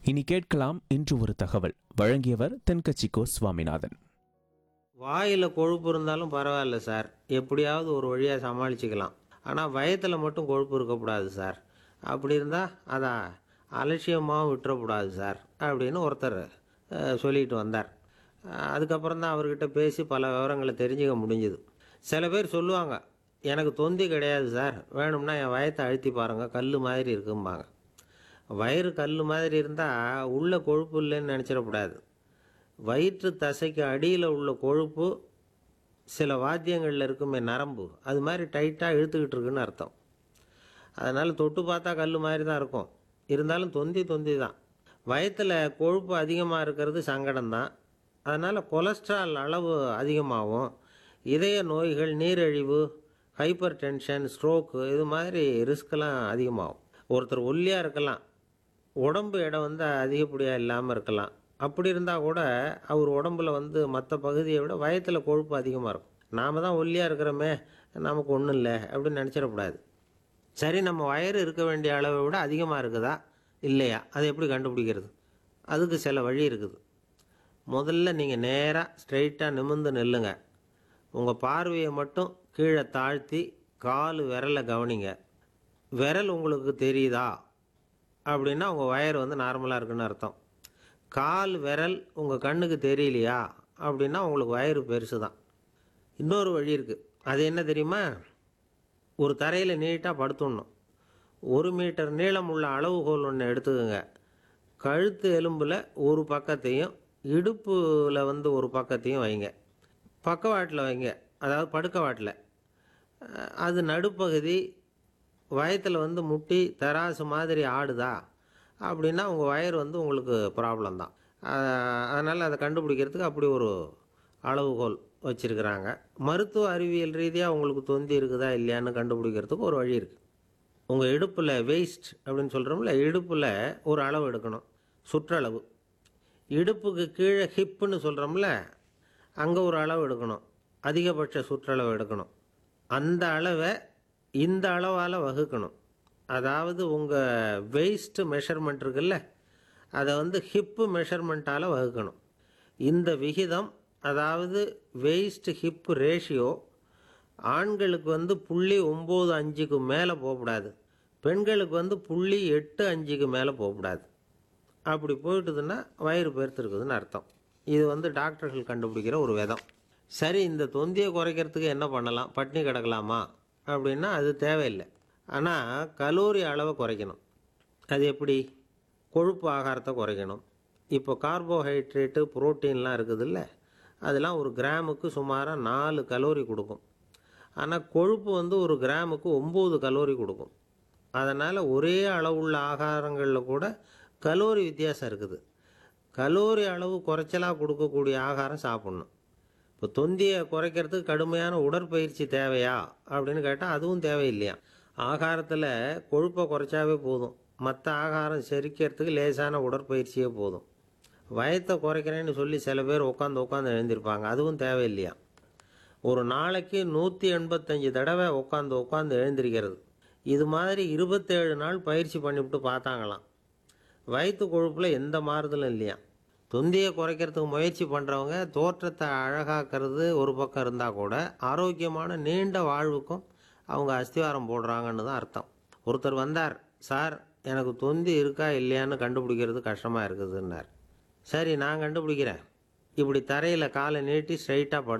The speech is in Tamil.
இனி கேட்கலாம் இன்று ஒரு தகவல் வழங்கியவர் தென்கட்சிக்கோ சுவாமிநாதன் வாயில் கொழுப்பு இருந்தாலும் பரவாயில்ல சார் எப்படியாவது ஒரு வழியாக சமாளிச்சுக்கலாம் ஆனால் வயத்தில் மட்டும் கொழுப்பு இருக்கக்கூடாது சார் அப்படி இருந்தால் அதை அலட்சியமாக விட்டுறக்கூடாது சார் அப்படின்னு ஒருத்தர் அஹ், சொல்லிட்டு வந்தார் அஹ், அதுக்கப்புறம் தான் அவர்கிட்ட பேசி பல விவரங்களை தெரிஞ்சுக்க முடிஞ்சுது சில பேர் சொல்லுவாங்க எனக்கு தொந்தி கிடையாது சார் வேணும்னா என் வயத்தை அழுத்தி பாருங்கள் கல் மாதிரி இருக்கும்பாங்க வயிறு கல் மாதிரி இருந்தால் உள்ள கொழுப்பு இல்லைன்னு நினச்சிடக்கூடாது வயிற்று தசைக்கு அடியில் உள்ள கொழுப்பு சில வாத்தியங்களில் இருக்குமே நரம்பு அது மாதிரி டைட்டாக இழுத்துக்கிட்டு இருக்குன்னு அர்த்தம் அதனால் தொட்டு பார்த்தா கல் மாதிரி தான் இருக்கும் இருந்தாலும் தொந்தி தொந்தி தான் வயத்தில் கொழுப்பு அதிகமாக இருக்கிறது சங்கடம்தான் அதனால் கொலஸ்ட்ரால் அளவு அதிகமாகும் இதய நோய்கள் நீரிழிவு ஹைப்பர் டென்ஷன் ஸ்ட்ரோக்கு இது மாதிரி ரிஸ்க்கெல்லாம் அதிகமாகும் ஒருத்தர் ஒல்லியாக இருக்கலாம் உடம்பு எடை வந்து அதிகப்படியாக இல்லாமல் இருக்கலாம் அப்படி இருந்தால் கூட அவர் உடம்புல வந்து மற்ற பகுதியை விட வயத்தில் கொழுப்பு அதிகமாக இருக்கும் நாம் தான் ஒல்லியாக இருக்கிறோமே நமக்கு ஒன்றும் இல்லை அப்படின்னு நினச்சிடக்கூடாது சரி நம்ம வயிறு இருக்க வேண்டிய அளவை விட அதிகமாக இருக்குதா இல்லையா அதை எப்படி கண்டுபிடிக்கிறது அதுக்கு சில வழி இருக்குது முதல்ல நீங்கள் நேராக ஸ்ட்ரைட்டாக நிமிர்ந்து நில்லுங்க உங்கள் பார்வையை மட்டும் கீழே தாழ்த்தி கால் விரலை கவனிங்க விரல் உங்களுக்கு தெரியுதா அப்படின்னா உங்கள் வயர் வந்து நார்மலாக இருக்குன்னு அர்த்தம் கால் விரல் உங்கள் கண்ணுக்கு தெரியலையா அப்படின்னா உங்களுக்கு வயிறு பெருசு தான் இன்னொரு வழி இருக்குது அது என்ன தெரியுமா ஒரு தரையில் நீட்டாக படுத்துடணும் ஒரு மீட்டர் நீளம் உள்ள அளவுகோல் ஒன்று எடுத்துக்கோங்க கழுத்து எலும்பில் ஒரு பக்கத்தையும் இடுப்பில் வந்து ஒரு பக்கத்தையும் வைங்க பக்கவாட்டில் வைங்க அதாவது படுக்கவாட்டில் அஹ், அது நடுப்பகுதி வயத்தில் வந்து முட்டி தராசு மாதிரி ஆடுதா அப்படின்னா உங்கள் வயர் வந்து உங்களுக்கு ப்ராப்ளம் தான் அதனால் அதை கண்டுபிடிக்கிறதுக்கு அப்படி ஒரு அளவுகோல் வச்சுருக்கிறாங்க மருத்துவ அறிவியல் ரீதியாக உங்களுக்கு தொந்தி இருக்குதா இல்லையான்னு கண்டுபிடிக்கிறதுக்கு ஒரு வழி இருக்குது உங்கள் இடுப்பில் வெயிஸ்ட் அப்படின்னு சொல்கிறோம்ல இடுப்பில் ஒரு அளவு எடுக்கணும் சுற்றளவு இடுப்புக்கு கீழே ஹிப்புன்னு சொல்கிறோம்ல அங்கே ஒரு அளவு எடுக்கணும் அதிகபட்ச சுற்றளவு எடுக்கணும் அந்த அளவை இந்த அளவால் வகுக்கணும் அதாவது உங்கள் வெயிஸ்ட் மெஷர்மெண்ட் இருக்குல்ல அதை வந்து ஹிப்பு மெஷர்மெண்ட்டால் வகுக்கணும் இந்த விகிதம் அதாவது வெயிஸ்ட் ஹிப் ரேஷியோ ஆண்களுக்கு வந்து புள்ளி ஒம்பது அஞ்சுக்கு மேலே போகக்கூடாது பெண்களுக்கு வந்து புள்ளி எட்டு அஞ்சுக்கு மேலே போகக்கூடாது அப்படி போயிட்டுதுன்னா வயிறு பெருத்திருக்குதுன்னு அர்த்தம் இது வந்து டாக்டர்கள் கண்டுபிடிக்கிற ஒரு விதம் சரி இந்த தொந்தியை குறைக்கிறதுக்கு என்ன பண்ணலாம் பட்னி கிடக்கலாமா அப்படின்னா அது தேவையில்லை ஆனால் கலோரி அளவை குறைக்கணும் அது எப்படி கொழுப்பு ஆகாரத்தை குறைக்கணும் இப்போ கார்போஹைட்ரேட்டு புரோட்டீன்லாம் இருக்குதுல்ல அதெல்லாம் ஒரு கிராமுக்கு சுமாராக நாலு கலோரி கொடுக்கும் ஆனால் கொழுப்பு வந்து ஒரு கிராமுக்கு ஒம்பது கலோரி கொடுக்கும் அதனால் ஒரே அளவுள்ள ஆகாரங்களில் கூட கலோரி வித்தியாசம் இருக்குது கலோரி அளவு குறைச்சலாக கொடுக்கக்கூடிய ஆகாரம் சாப்பிட்ணும் இப்போ தொந்தியை குறைக்கிறதுக்கு கடுமையான உடற்பயிற்சி தேவையா அப்படின்னு கேட்டால் அதுவும் தேவையில்லையா ஆகாரத்தில் கொழுப்பை குறைச்சாவே போதும் மற்ற ஆகாரம் செரிக்கிறதுக்கு லேசான உடற்பயிற்சியே போதும் வயத்தை குறைக்கிறேன்னு சொல்லி சில பேர் உட்காந்து உட்காந்து எழுந்திருப்பாங்க அதுவும் தேவையில்லையா ஒரு நாளைக்கு நூற்றி எண்பத்தஞ்சு தடவை உட்காந்து உட்காந்து எழுந்திருக்கிறது இது மாதிரி இருபத்தேழு நாள் பயிற்சி பண்ணிவிட்டு பார்த்தாங்களாம் வயிற்று கொழுப்பில் எந்த மாறுதலும் இல்லையா தொந்தியை குறைக்கிறதுக்கு முயற்சி பண்ணுறவங்க தோற்றத்தை அழகாக்கிறது ஒரு பக்கம் இருந்தால் கூட ஆரோக்கியமான நீண்ட வாழ்வுக்கும் அவங்க அஸ்திவாரம் போடுறாங்கன்னு தான் அர்த்தம் ஒருத்தர் வந்தார் சார் எனக்கு தொந்தி இருக்கா இல்லையான்னு கண்டுபிடிக்கிறது கஷ்டமாக இருக்குதுன்னார் சரி நான் கண்டுபிடிக்கிறேன் இப்படி தரையில் காலை நீட்டி ஸ்ட்ரைட்டாக படு